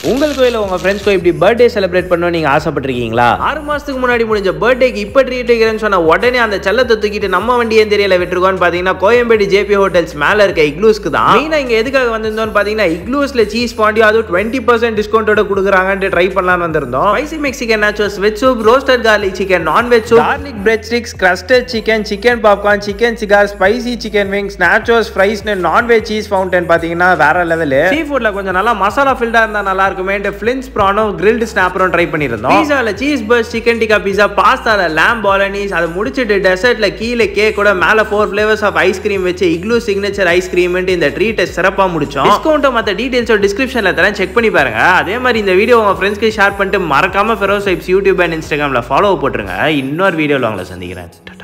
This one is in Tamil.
உங்களுக்கோ இல்லை உங்கள் ஃப்ரெண்ட்ஸ்க்கோ இப்படி பர்த்டே செலிப்ரேட் பண்ணணும் நீங்கள் ஆசைப்பட்டிருக்கீங்களா ஆறு மாதத்துக்கு முன்னாடி முடிஞ்ச பர்த்டேக்கு இப்போ ட்ரீட் வைக்கிறேன்னு சொன்ன உடனே அந்த செல்லத்தை தூக்கிட்டு நம்ம வண்டி ஏன் தெரியல விட்டுருக்கோம்னு பார்த்தீங்கன்னா கோயம்பேடு ஜேபி ஹோட்டல்ஸ் மேலே இருக்க இக்லூஸ்க்கு தான் மெயினாக இங்கே எதுக்காக வந்திருந்தோம்னு பார்த்தீங்கன்னா இக்லூஸில் சீஸ் பாண்டி அதுவும் டுவெண்ட்டி பர்சன்ட் டிஸ்கவுண்டோட கொடுக்குறாங்கன்ட்டு ட்ரை பண்ணலாம்னு வந்திருந்தோம் spicy Mexican nachos veg soup roasted garlic chicken non veg soup garlic bread sticks crusted chicken chicken popcorn chicken cigar spicy chicken wings nachos ஃப்ரைஸ்னு நான்வெஜ் சீஸ் ஃபவுண்டன் பார்த்தீங்கன்னா வேற லெவலு சீ ஃபுட்ல கொஞ்சம் நல்லா மசாலா ஃபில்டா இருந்தா நல்லா இருக்குமேன்ட்டு ஃபிளின்ஸ் ப்ரானும் கிரில்டு ஸ்னாப்பரும் ட்ரை பண்ணியிருந்தோம் பீஸால cheese burst chicken tikka pizza பாஸ்தால லேம் பாலனீஸ் அதை முடிச்சிட்டு டெசர்ட்ல கீழே கேக் கூட மேல ஃபோர் ஃபிளேவர்ஸ் ஆஃப் ஐஸ்கிரீம் வச்சு இக்லூ சிக்னேச்சர் ஐஸ்கிரீம்ட்டு இந்த ட்ரீட்டை சிறப்பா முடிச்சோம் டிஸ்கவுண்ட் மற்ற டீடைல்ஸோட டிஸ்கிரிப்ஷன்ல தரேன் செக் பண்ணி பாருங்க அதே மாதிரி இந்த வீடியோ உங்க ஃப்ரெண்ட்ஸ்க்கு ஷேர் பண்ணிட்டு மறக்காம ஃபெரோஸ் யூடியூப் அண்ட் இன்ஸ்டாகிராம்ல ஃபாலோ போட்டுருங்க இன்னொரு வீடியோவில் உங்களை சந்திக்கிறேன்